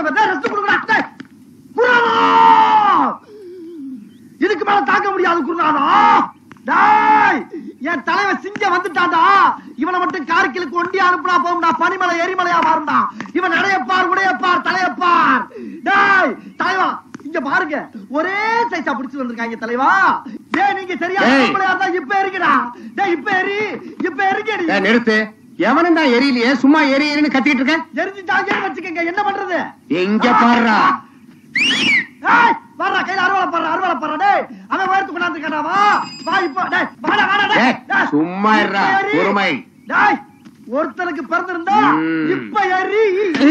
தலைவர் டேய் ரெஸ்ட் கொடுங்கடா டேய் குருநாதா இதுக்கு மேல தாக்க முடியாது குருநாதா டேய் என் தலைவன் சிங்க வந்துட்டான்டா இவனை மட்டும் கார்கிலுக்கு ஒண்டி அனுப்புனா போகும்டா பனிமலை எரிமலையா மாறும்டா இவன் நடையப்பார் உடையப்பார் தலையப்பார் டேய் தலைவா இங்க பாருங்க ஒரே சைஸா பிடிச்சு வந்திருக்காங்க தலைவா டேய் நீங்க சரியா டேய். பொம்பளையா இருந்தா இப்ப எரிக்கடா டேய் இப்ப எரி இப்ப எரிக்கடி ஏய், நிறுத்து எவனும் தான் எரியலையே சும்மா எரியன்னு கத்திட்டு இருக்க எரிஞ்சுட்டாங்கன்னு வச்சுக்கங்க என்ன பண்றது எங்க பாடுறா ஏய் வர்றா கையில அறுவலை போடுற அறுவலை போடுற டேய் அவன் உயரத்து கொண்டாந்துருக்கானா வா வா இப்போ டேய் வாடா வாடா டேய் ஏய், டேய், சும்மா இருடா, இப்ப ஏறி. பொறுமை. டேய் ஒருத்தனுக்கு பிறந்திருந்தா ம். இப்ப ஏறி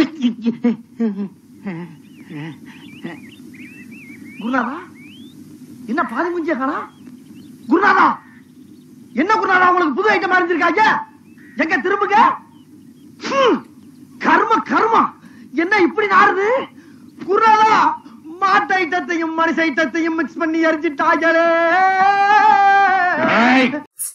குருநாதா என்ன பாதி முஞ்சிய காணா குருநாதா என்ன குருநாதா உங்களுக்கு புது ஐட்டம் அறிஞ்சிருக்காங்க எங்க திரும்புங்க ஹம், கர்ம கர்மம் என்ன இப்படி நாறுது குருநாதா மாட்டு ஐட்டத்தையும் மனுஷ ஐட்டத்தையும் மிக்ஸ் பண்ணி எரிஞ்சிட்டாங்களே ஏய்,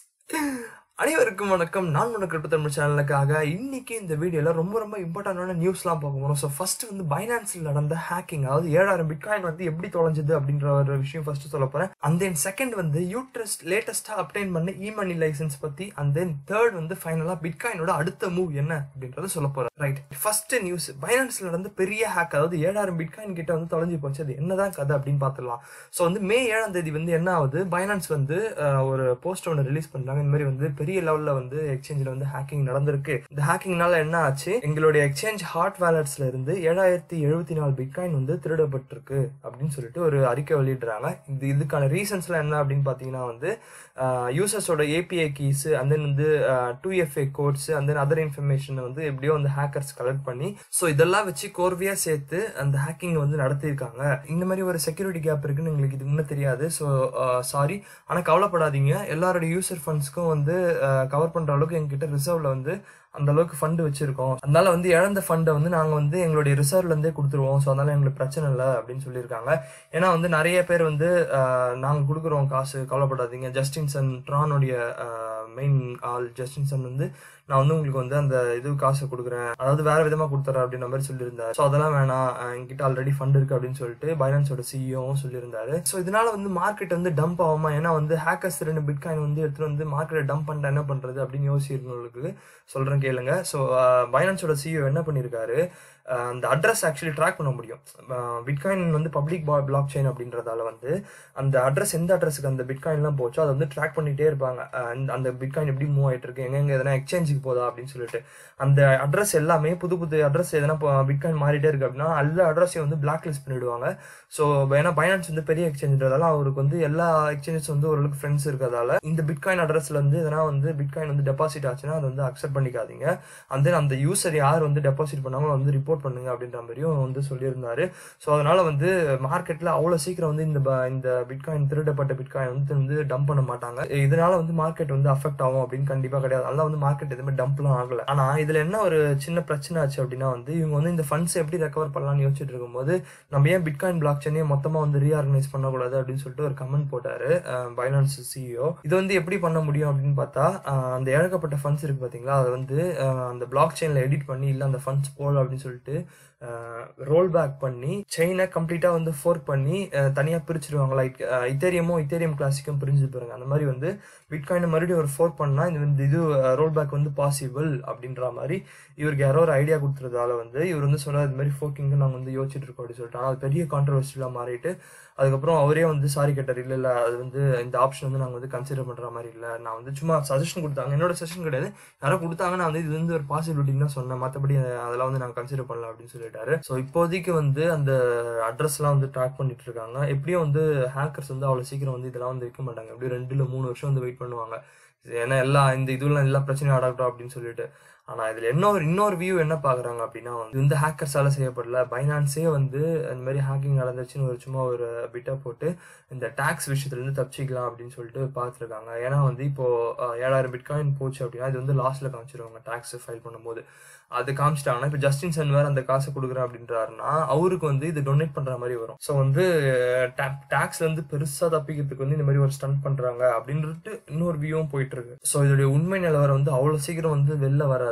அனைவருக்கும் வணக்கம் நான் உனக்கு தமிழ் சேனலுக்காக இன்னைக்கு இந்த வீடியோல ரொம்ப ரொம்ப இம்பார்ட்டன்டான நியூஸ்லாம் பார்க்க போறோம் ஸோ ஃபர்ஸ்ட் வந்து பைனான்ஸில் நடந்த ஹேக்கிங் அதாவது ஏழாயிரம் பிட்காயின் வந்து எப்படி தொலைஞ்சது அப்படின்ற ஒரு விஷயம் ஃபர்ஸ்ட் சொல்ல போறேன் அண்ட் தென் செகண்ட் வந்து யூட்ரஸ் லேட்டஸ்டா அப்டைன் பண்ண இ மணி லைசன்ஸ் பத்தி அண்ட் தென் தேர்ட் வந்து ஃபைனலா பிட்காயினோட அடுத்த மூவ் என்ன அப்படின்றத சொல்ல போறேன் ரைட் ஃபர்ஸ்ட் நியூஸ் பைனான்ஸ்ல நடந்த பெரிய ஹேக் அதாவது ஏழாயிரம் பிட்காயின் கிட்ட வந்து தொலைஞ்சு போச்சு அது என்னதான் கதை அப்படின்னு பார்த்துடலாம் ஸோ வந்து மே ஏழாம் தேதி வந்து என்ன ஆகுது பைனான்ஸ் வந்து அஹ், ஒரு போஸ்ட் ஒன்று ரிலீஸ் பண்றாங்க இந்த மாதிரி வந்து பெரிய லெவல்ல வந்து எக்ஸ்சேஞ்சில் வந்து ஹேக்கிங் நடந்திருக்கு இந்த ஹேக்கிங்னால என்ன ஆச்சு எங்களுடைய எக்ஸ்சேஞ்ச் ஹாட் வேலட்ஸ்ல இருந்து ஏழாயிரத்தி எழுபத்தி நாலு பிட்காயின் வந்து திருடப்பட்டிருக்கு அப்படின்னு சொல்லிட்டு ஒரு அறிக்கை வெளியிடுறாங்க இது இதுக்கான ரீசன்ஸ்லாம் என்ன அப்படின்னு பார்த்தீங்கன்னா வந்து யூசர்ஸோட ஏபிஐ கீஸ் அண்ட் தென் வந்து two FA codes and then other information வந்து எப்படியோ வந்து ஹேக்கர்ஸ் கலெக்ட் பண்ணி ஸோ இதெல்லாம் வச்சு கோர்வையா சேர்த்து அந்த ஹேக்கிங் வந்து நடத்தியிருக்காங்க இந்த மாதிரி ஒரு செக்யூரிட்டி கேப் இருக்குன்னு எங்களுக்கு இது முன்ன தெரியாது ஸோ சாரி ஆனால் கவலைப்படாதீங்க எல்லாரோட யூசர் ஃபண்ட்ஸ்க்கும் வந்து கவர் பண்ற அளவுக்கு எங்ககிட்ட ரிசர்வ்ல வந்து அந்த அளவுக்கு ஃபண்ட் வச்சிருக்கோம் அதனால வந்து இழந்த ஃபண்டை வந்து நாங்க வந்து எங்களுடைய ரிசர்வ்ல இருந்தே கொடுத்துருவோம் ஸோ அதனால எங்களுக்கு பிரச்சனை இல்லை அப்படின்னு சொல்லியிருக்காங்க ஏன்னா வந்து நிறைய பேர் வந்து அஹ், நாங்க கொடுக்குறோம் காசு கவலைப்படாதீங்க ஜஸ்டின்சன் ட்ரானுடைய மெயின் ஆள் ஜஸ்டின்சன் வந்து நான் வந்து உங்களுக்கு வந்து அந்த இது காசை கொடுக்குறேன் அதாவது வேற விதமா கொடுத்துறேன் அப்படின்ற மாதிரி சொல்லியிருந்தாரு ஸோ அதெல்லாம் வேணாம் அஹ், என்கிட்ட ஆல்ரெடி ஃபண்ட் இருக்கு அப்படின்னு சொல்லிட்டு பைனான்ஸோட சிஇஓவும் சொல்லியிருந்தாரு ஸோ இதனால வந்து மார்க்கெட் வந்து டம்ப் ஆகுமா ஏன்னா வந்து ஹேக்கர்ஸ் ரெண்டு பிட்காயின் வந்து எடுத்துட்டு வந்து மார்க்கெட்டை டம்ப் பண்ணிட்டா என்ன பண்றது அப்படின்னு யோசிக்கிறவங்களுக்கு சொல்றேன் கேளுங்க ஸோ பைனான்ஸோட சிஇஓ என்ன பண்ணியிருக்காரு அஹ், அந்த அட்ரஸ் ஆக்சுவலி ட்ராக் பண்ண முடியும் பிட்காயின் வந்து பப்ளிக் பிளாக் செயின் அப்படின்றதால வந்து அந்த அட்ரஸ் எந்த அட்ரஸுக்கு அந்த பிட்காயின்லாம் போச்சோ அதை வந்து ட்ராக் பண்ணிட்டே இருப்பாங்க அஹ், அந்த- அந்த பிட்காயின் எப்படி மூவ் ஆயிட்டு இருக்கு எங்கெங்க எதனா எக்ஸ்சேஞ்சுக்கு போதா அப்படின்னு சொல்லிட்டு அந்த அட்ரஸ் எல்லாமே புது புது அட்ரஸ் எதனா பிட்காயின் மாறிட்டே இருக்கு அப்படின்னா எல்லா அட்ரஸையும் வந்து பிளாக் லிஸ்ட் பண்ணிடுவாங்க ஸோ ஏன்னா பைனான்ஸ் வந்து பெரிய எக்ஸ்சேஞ்சுன்றதால அவருக்கு வந்து எல்லா எக்ஸ்சேஞ்சஸ் வந்து ஓரளவுக்கு ஃப்ரெண்ட்ஸ் இருக்கிறதால இந்த பிட்காயின் அட்ரஸ்ல இருந்து எதனா வந்து பிட்காயின் வந்து டெபாசிட் ஆச்சுன்னா அதை வந்து அக்செப்ட் பண்ணிக்காதீங்க and then அந்த யூசர் யார் வந்து டெபாசிட் பண்ணாங்களோ வந்து ரிப்போர்ட் பண்ணுங்க அப்படின்ற மாதிரியும் வந்து சொல்லியிருந்தாரு ஸோ அதனால வந்து மார்க்கெட்ல அவ்வளோ சீக்கிரம் வந்து இந்த ப- இந்த பிட்காயின் திருடப்பட்ட பிட்காயின் வந்து வந்து டம்ப் பண்ண மாட்டாங்க இதனால வந்து மார்க்கெட் வந்து அஃபெக்ட் ஆகும் அப்படின்னு கண்டிப்பா கிடையாது அதனால வந்து மார்க்கெட் எதுவுமே டம்ப்லாம் ஆகல ஆனா இதுல என்ன ஒரு சின்ன பிரச்சனை ஆச்சு அப்படின்னா வந்து இவங்க வந்து இந்த ஃபண்ட்ஸ் எப்படி ரெக்கவர் பண்ணலாம்னு யோசிச்சுட்டு இருக்கும்போது நம்ம ஏன் பிட்காயின் பிளாக் செயினே மொத்தமா வந்து ரீஆர்கனைஸ் பண்ணக்கூடாது அப்படின்னு சொல்லிட்டு ஒரு கமெண்ட் போட்டாரு பைனான்ஸ் சிஇஓ இது வந்து எப்படி பண்ண முடியும் அப்படின்னு பார்த்தா அஹ், அந்த இழக்கப்பட்ட ஃபண்ட்ஸ் இருக்கு பாத்தீங்களா அதை வந்து அஹ், அந்த பிளாக் செயின்ல எடிட் பண்ணி இல்ல அந்த ஃபண்ட்ஸ் போல் அப்படின்னு சொல்லிட்டு ரோல் பேக் பண்ணி செயினை கம்ப்ளீட்டா வந்து ஃபோர்க் பண்ணி அஹ், தனியா பிரிச்சிருவாங்க லைக் இத்தேரியமும் இத்தேரியம் கிளாசிக்கும் பிரிஞ்சு பாருங்க அந்த மாதிரி வந்து பிட்காயினை மறுபடியும் ஒரு ஃபோர்க் பண்ணா இந்த வந்து இது ரோல் பேக் வந்து பாசிபிள் அப்படின்ற மாதிரி இவருக்கு யாரோ ஒரு ஐடியா கொடுத்துறதால வந்து இவர் வந்து சொல்றாரு இது மாதிரி ஃபோர்க்கிங் நாங்கள் வந்து யோசிச்சுட்டு இருக்கோம் அப்படின்னு சொல்லிட்டு ஆனா அது பெரிய கான்ட்ரவர்சியலாக மாறிட்டு அதுக்கப்புறம் அவரே வந்து சாரி கேட்டார் இல்லை இல்லை அது வந்து இந்த ஆப்ஷன் வந்து நாங்கள் வந்து கன்சிடர் பண்ணுற மாதிரி இல்லை நான் வந்து சும்மா சஜஷன் கொடுத்தாங்க என்னோட சஜஷன் கிடையாது யாரோ கொடுத்தாங்க நான் வந்து இது வந்து ஒரு பாசிபிலிட்டின்னு தான் சொன்னேன் மற்றபடி அதெல்லாம் வந்து நாங்கள் கன்சிடர் பண்ணலாம் அப்படின்னு சொல்லிட்டாரு ஸோ இப்போதைக்கு வந்து அந்த அட்ரஸ்லாம் வந்து ட்ராக் பண்ணிட்டு இருக்காங்க எப்படியும் வந்து ஹேக்கர்ஸ் வந்து அவ்வளோ சீக்கிரம் வந்து இதெல்லாம் வந்து வைக்க மாட்டாங்க எப்படியும் ரெண்டு இல்லை மூணு வருஷம் வந்து வெயிட் பண்ணுவாங்க ஏன்னா எல்லா இந்த இதுலாம் எல்லா பிரச்சனையும் அடக்கட்டும் அப்படின்னு சொல்லிட்டு ஆனா இதுல இன்னொரு இன்னொரு வியூ என்ன பாக்குறாங்க அப்படின்னா வந்து இந்த ஹேக்கர்ஸால செய்யப்படல பைனான்ஸே வந்து இந்த மாதிரி ஹேக்கிங் நடந்துச்சுன்னு ஒரு சும்மா ஒரு பிட்டா போட்டு இந்த டாக்ஸ் விஷயத்துல இருந்து தப்பிச்சிக்கலாம் அப்படின்னு சொல்லிட்டு பார்த்துருக்காங்க ஏன்னா வந்து இப்போ அஹ், ஏழாயிரம் பிட்காயின் போச்சு அப்படின்னா இது வந்து லாஸ்ட்ல காமிச்சிருவாங்க டாக்ஸ் ஃபைல் பண்ணும்போது அது காமிச்சிட்டாங்கன்னா இப்போ ஜஸ்டின் சன் வேற அந்த காசை கொடுக்குறேன் அப்படின்றாருன்னா அவருக்கு வந்து இது டொனேட் பண்ற மாதிரி வரும் ஸோ வந்து டாக்ஸ்ல இருந்து பெருசா தப்பிக்கிறதுக்கு வந்து இந்த மாதிரி ஒரு ஸ்டண்ட் பண்றாங்க அப்படின்ட்டு இன்னொரு வியூவும் போயிட்டு இருக்கு ஸோ இதோடைய உண்மை நிலவரம் வந்து அவ்வளவு சீக்கிரம் வந்து வெளில வராது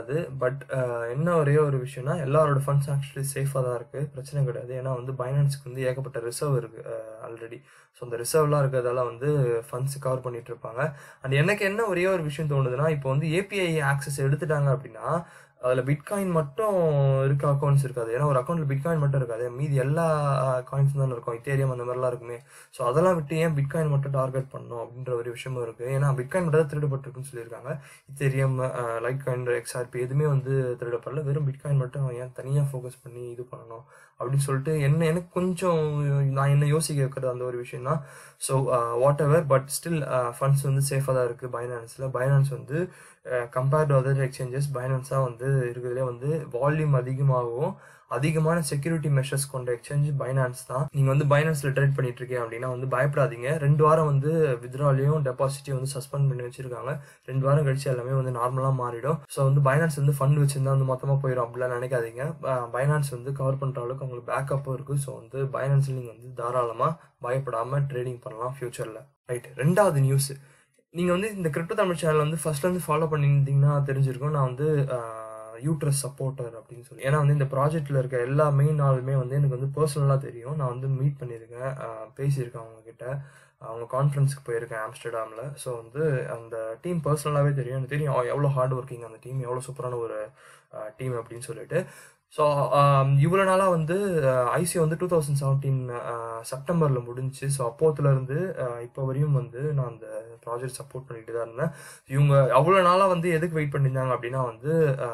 கிடையாது பட் என்ன ஒரே ஒரு விஷயம்னா எல்லாரோட ஃபண்ட்ஸ் ஆக்சுவலி சேஃபாக தான் இருக்குது பிரச்சனை கிடையாது ஏன்னா வந்து பைனான்ஸ்க்கு வந்து ஏகப்பட்ட ரிசர்வ் இருக்குது ஆல்ரெடி ஸோ அந்த ரிசர்வ்லாம் இருக்கிறதால வந்து ஃபண்ட்ஸ் கவர் பண்ணிட்டு இருப்பாங்க அண்ட் எனக்கு என்ன ஒரே ஒரு விஷயம் தோணுதுன்னா இப்போ வந்து ஏபிஐ ஆக்சஸ் எடுத்துட்டாங்க அப்படின்னா அதில் பிட்காயின் மட்டும் இருக்க அக்கௌண்ட்ஸ் இருக்காது ஏன்னா ஒரு அக்கௌண்ட்டில் பிட்காயின் மட்டும் இருக்காது மீதி எல்லா காயின்ஸ் தான் இருக்கும் இத்தேரியம் அந்த மாதிரிலாம் இருக்குமே ஸோ அதெல்லாம் விட்டு ஏன் பிட்காயின் மட்டும் டார்கெட் பண்ணணும் அப்படின்ற ஒரு விஷயமும் இருக்குது ஏன்னா பிட்காயின் மட்டும் தான் திருடப்பட்டிருக்குன்னு சொல்லியிருக்காங்க இத்தேரியம் லைட் காயின் எக்ஸ்ஆர்பி எதுவுமே வந்து திருடப்படல வெறும் பிட்காயின் மட்டும் ஏன் தனியாக ஃபோக்கஸ் பண்ணி இது பண்ணணும் அப்படின்னு சொல்லிட்டு என்ன எனக்கு கொஞ்சம் நான் என்ன யோசிக்க வைக்கிறது அந்த ஒரு விஷயம் தான் so whatever but still funds வந்து சேஃபாக தான் இருக்குது பைனான்ஸில் பைனான்ஸ் வந்து compared to other exchanges Binance தான் வந்து இருக்கிறதுலே வந்து வால்யூம் அதிகமாகவும் அதிகமான செக்யூரிட்டி மெஷர்ஸ் கொண்ட எக்ஸ்சேஞ்ச் பைனான்ஸ் தான் நீங்கள் வந்து பைனான்ஸில் ட்ரேட் பண்ணிட்டு இருக்கீங்க அப்படின்னா வந்து பயப்படாதீங்க ரெண்டு வாரம் வந்து வித்ராலையும் டெபாசிட்டையும் வந்து சஸ்பெண்ட் பண்ணி வச்சிருக்காங்க ரெண்டு வாரம் கழிச்சு எல்லாமே வந்து நார்மலாக மாறிடும் ஸோ வந்து பைனான்ஸ் வந்து ஃபண்ட் வச்சிருந்தா வந்து மொத்தமாக போயிடும் அப்படிலாம் நினைக்காதீங்க பைனான்ஸ் வந்து கவர் பண்ணுற அளவுக்கு உங்களுக்கு பேக்கப்பும் இருக்குது ஸோ வந்து பைனான்ஸில் நீங்கள் வந்து தாராளமாக பயப்படாமல் ட்ரேடிங் பண்ணலாம் ஃபியூச்சரில் ரைட் ரெண்டாவது நியூஸ் நீங்கள் வந்து இந்த கிரிப்டோ தமிழ் சேனல் வந்து ஃபர்ஸ்ட்லேருந்து ஃபாலோ பண்ணியிருந்தீங்கன்னா தெரிஞ்சிருக்கும் நான் வந்து யூட்ரஸ் சப்போர்ட்டர் அப்படின்னு சொல்லி ஏன்னா வந்து இந்த ப்ராஜெக்டில் இருக்க எல்லா மெயின் ஆளுமே வந்து எனக்கு வந்து பர்சனலாக தெரியும் நான் வந்து மீட் பண்ணியிருக்கேன் பேசியிருக்கேன் அவங்க கிட்ட அவங்க கான்ஃபரன்ஸுக்கு போயிருக்கேன் ஆம்ஸ்டர்டாமில் ஸோ வந்து அந்த டீம் பர்சனலாகவே தெரியும் எனக்கு தெரியும் எவ்வளோ ஹார்ட் ஒர்க்கிங் அந்த டீம் எவ்வளோ சூப்பரான ஒரு டீம் அப்படின்னு சொல்லிட்டு ஸோ இவ்வளோ நாளாக வந்து ஐசி வந்து டூ தௌசண்ட் செவன்டீன் செப்டம்பரில் முடிஞ்சு ஸோ அப்போத்துலேருந்து இப்போ வரையும் வந்து நான் அந்த ப்ராஜெக்ட் சப்போர்ட் பண்ணிட்டு தான் இருந்தேன் இவங்க அவ்வளோ நாளாக வந்து எதுக்கு வெயிட் பண்ணியிருந்தாங்க அப்படின்னா வந்து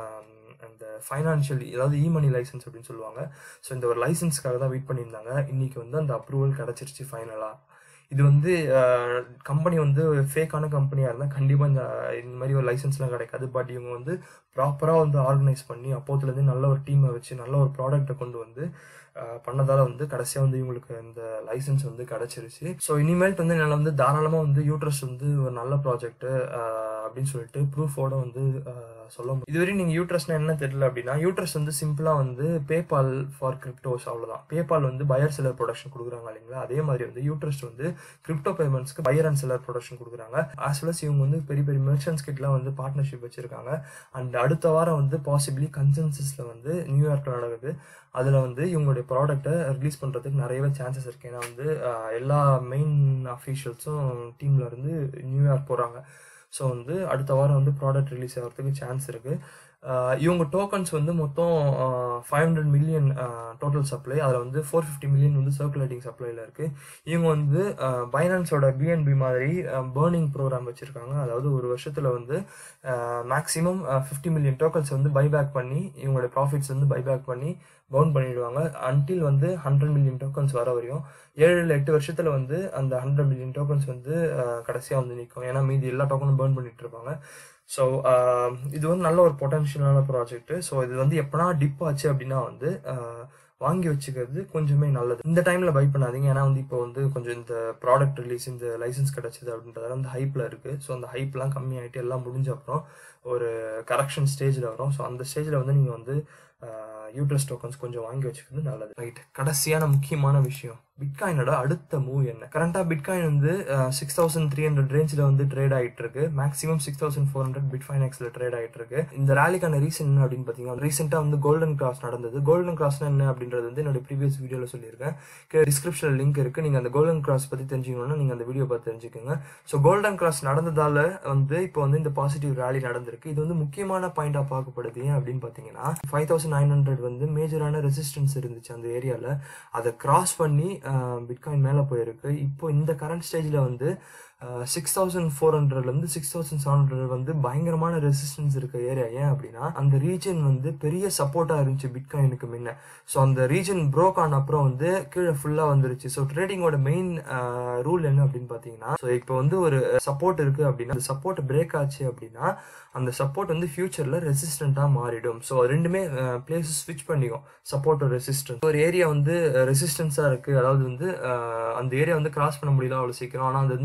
அந்த ஃபைனான்ஷியல் அதாவது இ மணி லைசன்ஸ் அப்படின்னு சொல்லுவாங்க ஸோ இந்த ஒரு லைசன்ஸ்க்காக தான் வெயிட் பண்ணியிருந்தாங்க இன்னைக்கு வந்து அந்த அப்ரூவல் கிடச்சிருச்சு ஃபைனலாக இது வந்து கம்பெனி வந்து ஃபேக்கான கம்பெனியாக இருந்தால் கண்டிப்பாக இந்த இந்த மாதிரி ஒரு லைசன்ஸ்லாம் கிடைக்காது பட் இவங்க வந்து ப்ராப்பராக வந்து ஆர்கனைஸ் பண்ணி அப்போத்துலேருந்து நல்ல ஒரு டீமை வச்சு நல்ல ஒரு ப்ராடக்ட்டை கொண்டு வந்து பண்ணதால் வந்து கடைசியாக வந்து இவங்களுக்கு இந்த லைசன்ஸ் வந்து கிடச்சிருச்சு ஸோ இனிமேல்ட்டு வந்து என்னால் வந்து தாராளமாக வந்து யூட்ரஸ் வந்து ஒரு நல்ல ப்ராஜெக்ட்டு அப்படின்னு சொல்லிட்டு ப்ரூஃபோட வந்து சொல்ல முடியும் இதுவரை நீங்கள் யூட்ரஸ்னா என்ன தெரியல அப்படின்னா யூட்ரஸ் வந்து சிம்பிளாக வந்து பேபால் ஃபார் கிரிப்டோஸ் அவ்வளோதான் பேபால் வந்து பயர் செலர் ப்ரொடக்ஷன் கொடுக்குறாங்க இல்லைங்களா அதே மாதிரி வந்து யூட்ரஸ் வந்து கிரிப்டோ பேமெண்ட்ஸ்க்கு பயர் அண்ட் செலர் ப்ரொடக்ஷன் கொடுக்குறாங்க ஆஸ் வெல் அஸ் இவங்க வந்து பெரிய பெரிய மெர்ச்சன்ஸ் கிட்டலாம் வந்து பார்ட்னர்ஷிப் வச்சிருக்காங்க அண்ட் அடுத்த வாரம் வந்து பாசிபிளி கன்சென்சஸில் வந்து நியூயார்க்கில் நடக்குது அதில் வந்து இவங்களுடைய ப்ராடக்ட்டை ரிலீஸ் பண்ணுறதுக்கு நிறையவே சான்சஸ் இருக்குது ஏன்னா வந்து எல்லா மெயின் அஃபீஷியல்ஸும் டீமில் இருந்து நியூயார்க் போகிறாங்க ஸோ வந்து அடுத்த வாரம் வந்து ப்ராடக்ட் ரிலீஸ் ஆகிறதுக்கு சான்ஸ் இருக்குது இவங்க டோக்கன்ஸ் வந்து மொத்தம் five hundred million total supply அதில் வந்து ஃபோர் ஃபிஃப்டி மில்லியன் வந்து சர்க்குலேட்டிங் சப்ளையில் இருக்குது இவங்க வந்து பைனான்ஸோட பிஎன்பி மாதிரி பேர்னிங் ப்ரோக்ராம் வச்சுருக்காங்க அதாவது ஒரு வருஷத்தில் வந்து மேக்ஸிமம் ஃபிஃப்டி மில்லியன் டோக்கன்ஸ் வந்து பைபேக் பண்ணி இவங்களோட ப்ராஃபிட்ஸ் வந்து பைபேக் பண்ணி பவுன் பண்ணிடுவாங்க அன்டில் வந்து ஹண்ட்ரட் மில்லியன் டோக்கன்ஸ் வர வரையும் ஏழு இல்லை எட்டு வருஷத்தில் வந்து அந்த ஹண்ட்ரட் மில்லியன் டோக்கன்ஸ் வந்து கடைசியாக வந்து நிற்கும் ஏன்னா மீதி எல்லா டோக்கனும் பேர்ன் பண்ணிட்டு இருப்பாங்க ஸோ இது வந்து நல்ல ஒரு பொட்டன்ஷியலான ப்ராஜெக்ட் ஸோ இது வந்து எப்பனா டிப் ஆச்சு அப்படின்னா வந்து வாங்கி வச்சுக்கிறது கொஞ்சமே நல்லது இந்த டைமில் பை பண்ணாதீங்க ஏன்னா வந்து இப்போ வந்து கொஞ்சம் இந்த ப்ராடக்ட் ரிலீஸ் இந்த லைசன்ஸ் கிடச்சிது அப்படின்றதால வந்து ஹைப்பில் இருக்குது ஸோ அந்த ஹைப்லாம் கம்மியாகிட்டு எல்லாம் முடிஞ்ச அப்புறம் ஒரு கரெக்ஷன் ஸ்டேஜில் வரும் ஸோ அந்த ஸ்டேஜில் வந்து நீங்கள் வந்து யூட்ரஸ் டோக்கன்ஸ் கொஞ்சம் வாங்கி வச்சுக்கிறது நல்லது ரைட் கடைசியான முக்கியமான விஷயம் பிட்காயினோட அடுத்த மூவ் என்ன கரண்டாக பிட்காயின் வந்து சிக்ஸ் தௌசண்ட் த்ரீ ஹண்ட்ரட் ரேஞ்சில் வந்து ட்ரேட் ஆகிட்டு இருக்கு maximum six thousand four hundred பிட்ஃபைன் எக்ஸில் ட்ரேட் ஆகிட்டு இருக்கு இந்த ரேலிக்கான ரீசன் என்ன அப்படின்னு பார்த்தீங்கன்னா ரீசெண்டாக வந்து கோல்டன் கிராஸ் நடந்தது கோல்டன் கிராஸ்னா என்ன அப்படின்றது வந்து என்னோட ப்ரீவியஸ் வீடியோவில் சொல்லியிருக்கேன் டிஸ்கிரிப்ஷனில் லிங்க் இருக்கு நீங்கள் அந்த கோல்டன் கிராஸ் பற்றி தெரிஞ்சுக்கணும்னா நீங்கள் அந்த வீடியோ பார்த்து தெரிஞ்சுக்கோங்க ஸோ கோல்டன் கிராஸ் நடந்ததால வந்து இப்போ வந்து இந்த பாசிட்டிவ் ரேலி நடந்திருக்கு இது வந்து முக்கியமான பாயிண்டாக பார்க்கப்படுது ஏன் அப்படின்னு பார்த்தீங்கன்னா ஃபைவ் தௌசண்ட் நைன் ஹண்ட்ரட் வந்து மேஜரான ரெசிஸ்டன்ஸ் இருந்துச்சு அந்த ஏரியாவில் அதை கிராஸ் பண்ணி பிட்காயின் மேலே போயிருக்கு இப்போ இந்த கரண்ட் ஸ்டேஜில் வந்து சிக்ஸ் தௌசண்ட் ஃபோர் ஹண்ட்ரட்லேருந்து சிக்ஸ் தௌசண்ட் செவன் ஹண்ட்ரட் வந்து பயங்கரமான ரெசிஸ்டன்ஸ் இருக்க ஏரியா ஏன் அப்படின்னா அந்த ரீஜன் வந்து பெரிய சப்போர்ட்டாக இருந்துச்சு பிட்காயினுக்கு முன்ன ஸோ அந்த ரீஜன் ப்ரோக் ஆன அப்புறம் வந்து கீழே ஃபுல்லாக வந்துருச்சு ஸோ ட்ரேடிங்கோட மெயின் ரூல் என்ன அப்படின்னு பார்த்தீங்கன்னா ஸோ இப்போ வந்து ஒரு சப்போர்ட் இருக்குது அப்படின்னா அந்த சப்போர்ட் பிரேக் ஆச்சு அப்படின்னா அந்த சப்போர்ட் வந்து ஃபியூச்சரில் ரெசிஸ்டண்ட்டாக மாறிடும் ஸோ ரெண்டுமே பிளேஸஸ் ஸ்விட்ச் பண்ணிக்கும் சப்போர்ட் ரெசிஸ்டன்ஸ் ஒரு ஏரியா வந்து ரெசிஸ்டன்ஸாக இருக்குது அதாவது வந்து அந்த ஏரியா வந்து கிராஸ் பண்ண முடியல அவ்வளோ சீக்கிரம் ஆனால் அது வந்து அதுக்கப்புறம்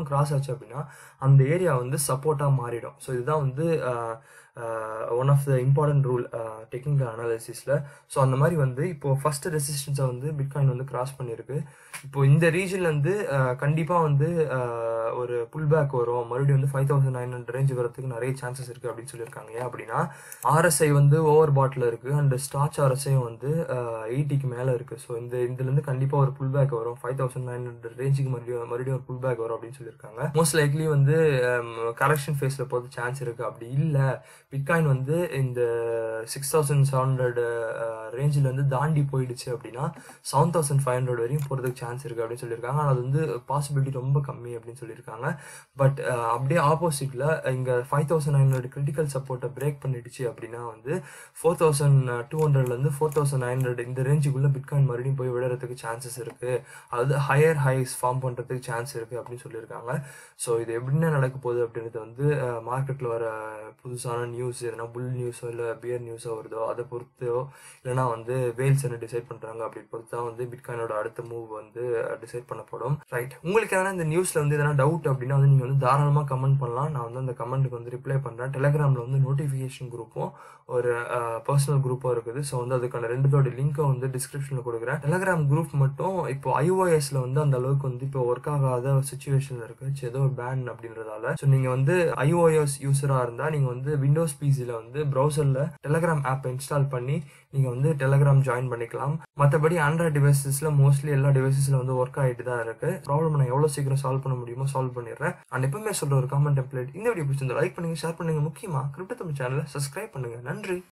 மட்டும் கிராஸ் ஆச்சு அப்படின்னா அந்த ஏரியா வந்து சப்போர்ட்டாக மாறிடும் ஸோ இதுதான் வந்து one of the important rule technical அனாலிசிஸில் ஸோ அந்த மாதிரி வந்து இப்போ ஃபர்ஸ்ட் ரெசிஸ்டன்ஸை வந்து பிட்காயின் வந்து கிராஸ் பண்ணியிருக்கு இப்போ இந்த ரீஜன்ல இருந்து கண்டிப்பாக வந்து அஹ், ஒரு புல் பேக் வரும் மறுபடியும் வந்து five thousand nine hundred range வரதுக்கு நிறைய சான்சஸ் இருக்குது அப்படின்னு சொல்லியிருக்காங்க ஏன் அப்படின்னா ஆர்எஸ்ஐ வந்து ஓவர் பாட்டில் இருக்குது அண்ட் ஸ்டாச் ஆர்எஸ்ஐயும் வந்து எயிட்டிக்கு மேலே இருக்குது ஸோ இந்த இதுலேருந்து கண்டிப்பாக ஒரு புல் பேக் வரும் ஃபைவ் தௌசண்ட் நைன் ஹண்ட்ரட் ரேஞ்சுக்கு மறுபடியும் மறுபடியும் ஒரு புல் பேக் வரும் அப்படின்னு சொல்லியிருக்காங்க மோஸ்ட் லைக்லி வந்து கரெக்ஷன் ஃபேஸில் போகிறது சான்ஸ் இருக்குது அப்படி இல்லை பிட்காயின் வந்து இந்த சிக்ஸ் தௌசண்ட் செவன் ஹண்ட்ரட் ரேஞ்சில் வந்து தாண்டி போயிடுச்சு அப்படின்னா செவன் தௌசண்ட் ஃபைவ் ஹண்ட்ரட் வரையும் போகிறதுக்கு சான்ஸ் இருக்குது அப்படின்னு சொல்லியிருக்காங்க ஆனால் அது வந்து பாசிபிலிட்டி ரொம்ப கம்மி அப்படின்னு சொல்லியிருக்காங்க பட் அப்படியே ஆப்போசிட்டில் இங்கே five thousand nine hundred critical சப்போர்ட்டை பிரேக் பண்ணிடுச்சு அப்படின்னா வந்து ஃபோர் தௌசண்ட் டூ ஹண்ட்ரட்லேருந்து ஃபோர் தௌசண்ட் நைன் ஹண்ட்ரட் இந்த ரேஞ்சுக்குள்ளே பிட்காயின் மறுபடியும் போய் விடுறதுக்கு சான்சஸ் இருக்குது அதாவது ஹையர் ஹைஸ் ஃபார்ம் பண்ணுறதுக்கு சான்ஸ் இருக்குது அப்படின்னு சொல்லியிருக்காங்க ஸோ இது எப்படின்னா நடக்க போகுது அப்படின்றது வந்து மார்க்கெட்டில் வர புதுசான நியூஸ் எதனா புல் நியூஸோ இல்லை பியர் நியூஸோ வருதோ அதை பொறுத்தோ இல்லைனா வந்து வேல்ஸ் என்ன டிசைட் பண்ணுறாங்க அப்படி பொறுத்து தான் வந்து பிட்காயினோட அடுத்த மூவ் வந்து டிசைட் பண்ணப்படும் ரைட் உங்களுக்கு எதனா இந்த நியூஸில் வந்து எதனா டவுட் அப்படின்னா வந்து நீங்கள் வந்து தாராளமாக கமெண்ட் பண்ணலாம் நான் வந்து அந்த கமெண்ட்டுக்கு வந்து ரிப்ளை பண்ணுறேன் டெலிகிராமில் வந்து நோட்டிஃபிகேஷன் குரூப்பும் ஒரு பர்சனல் குரூப்பும் இருக்குது ஸோ வந்து அதுக்கான ரெண்டுத்தோட லிங்க்கை வந்து டிஸ்கிரிப்ஷனில் கொடுக்குறேன் டெலிகிராம் குரூப் மட்டும் இப்போ ஐஓஎஸ்ல வந்து அந்த அளவுக்கு வந்து இப்போ ஒர்க் ஆகாத சுச்சுவேஷனில் இருக்கு ஏதோ ஒரு பேன் அப்படின்றதால ஸோ நீங்கள் வந்து ஐஓஎஸ் யூஸராக இருந்தால் நீங்கள் வந்து விண்டோஸ் பிசியில் வந்து ப்ரௌசரில் டெலிகிராம் ஆப்பை இன்ஸ்டால் பண்ணி நீங்கள் வந்து டெலிகிராம் ஜாயின் பண்ணிக்கலாம் மற்றபடி ஆண்ட்ராய்ட் டிவைசஸில் மோஸ்ட்லி எல்லா டிவைசஸில் வந்து ஒர்க் ஆகிட்டு தான் இருக்கு ப்ராப்ளம் நான் எவ்வளோ சீக்கிரம் சால்வ் பண்ண முடியுமோ சால்வ் பண்ணிடுறேன் அண்ட் எப்பவுமே சொல்கிற ஒரு காமெண்ட் டெம்ப்ளேட் இந்த வீடியோ பிடிச்சிருந்தா லைக் பண்ணுங்க ஷேர் பண்ணுங்க முக்கியமாக கிரிப்டோ தமிழ் சேனலை சப்ஸ்கிரைப் பண்ணுங்க நன்றி